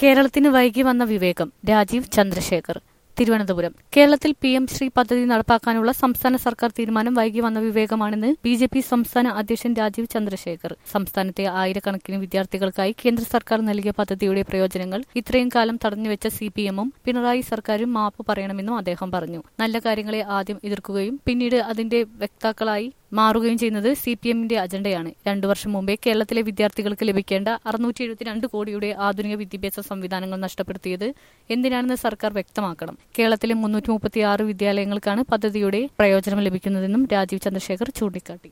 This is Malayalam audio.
കേരളത്തിന് വൈകി വന്ന വിവേകം രാജീവ് ചന്ദ്രശേഖർ തിരുവനന്തപുരം കേരളത്തിൽ പി എം ശ്രീ പദ്ധതി നടപ്പാക്കാനുള്ള സംസ്ഥാന സർക്കാർ തീരുമാനം വൈകി വന്ന വിവേകമാണെന്ന് ബി ജെ പി സംസ്ഥാന അധ്യക്ഷൻ രാജീവ് ചന്ദ്രശേഖർ സംസ്ഥാനത്തെ ആയിരക്കണക്കിന് വിദ്യാർത്ഥികൾക്കായി കേന്ദ്ര സർക്കാർ നൽകിയ പദ്ധതിയുടെ പ്രയോജനങ്ങൾ ഇത്രയും കാലം തടഞ്ഞുവെച്ച സി പി എമ്മും പിണറായി സർക്കാരും മാപ്പ് പറയണമെന്നും അദ്ദേഹം പറഞ്ഞു നല്ല കാര്യങ്ങളെ ആദ്യം എതിർക്കുകയും പിന്നീട് അതിന്റെ വക്താക്കളായി മാറുകയും ചെയ്യുന്നത് സി പി എമ്മിന്റെ അജണ്ടയാണ് രണ്ടു വർഷം മുമ്പേ കേരളത്തിലെ വിദ്യാർത്ഥികൾക്ക് ലഭിക്കേണ്ട അറുന്നൂറ്റി എഴുപത്തിരണ്ട് കോടിയുടെ ആധുനിക വിദ്യാഭ്യാസ സംവിധാനങ്ങൾ നഷ്ടപ്പെടുത്തിയത് എന്തിനാണെന്ന് സർക്കാർ വ്യക്തമാക്കണം കേരളത്തിലെ മുന്നൂറ്റി മുപ്പത്തി ആറ് വിദ്യാലയങ്ങൾക്കാണ് പദ്ധതിയുടെ പ്രയോജനം ലഭിക്കുന്നതെന്നും രാജീവ് ചന്ദ്രശേഖർ ചൂണ്ടിക്കാട്ടി